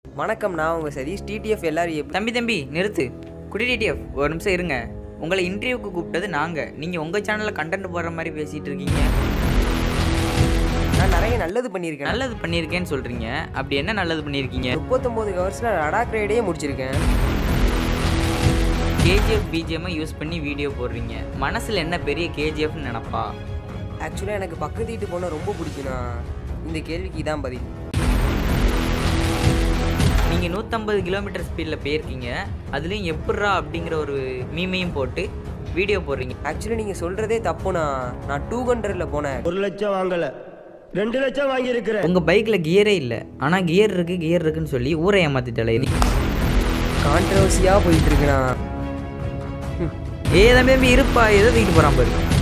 வணக்கம் நான் உங்கள் சதீஷ் டிடிஎஃப் எல்லாரும் எப்படி தம்பி தம்பி நிறுத்து குடி டிடிஎஃப் ஒரு நிமிஷம் இருங்க உங்களை இன்டர்வியூக்கு கூப்பிட்டது நாங்கள் நீங்கள் உங்கள் சேனலில் கண்டென்ட் போடுற மாதிரி பேசிகிட்டு இருக்கீங்க நான் நிறைய நல்லது பண்ணியிருக்கேன் நல்லது பண்ணியிருக்கேன்னு சொல்கிறீங்க அப்படி என்ன நல்லது பண்ணியிருக்கீங்க முப்பத்தொம்போது ஹவர்ஸில் லடாக் ரைடே முடிச்சிருக்கேன் கேஜிஎஃப் பிஜிஎம்மை யூஸ் பண்ணி வீடியோ போடுறீங்க மனசில் என்ன பெரிய கேஜிஎஃப்னு நினப்பா ஆக்சுவலாக எனக்கு பக்கத்து வீட்டு பொண்ணை ரொம்ப பிடிக்கும்ண்ணா இந்த கேள்விக்கு இதான் பதில் நீங்கள் நூற்றம்பது கிலோமீட்டர் ஸ்பீடில் போயிருக்கீங்க அதுலேயும் எப்பட்றா அப்படிங்கிற ஒரு மீமையும் போட்டு வீடியோ போடுறீங்க ஆக்சுவலி நீங்கள் சொல்கிறதே தப்புண்ணா நான் டூ ஹண்ட்ரடில் போனேன் ஒரு லட்சம் வாங்கல ரெண்டு லட்சம் வாங்கியிருக்கிறேன் உங்கள் பைக்கில் கியரே இல்லை ஆனால் கியர் இருக்குது கியர் இருக்குன்னு சொல்லி ஊரை ஏமாத்திட்டாலே கான்ட்ரவர்சியாக போயிட்டு இருக்குண்ணா ஏ தம்பி தம்பி இருப்பா எதை தூக்கிட்டு போகிறான் பாரு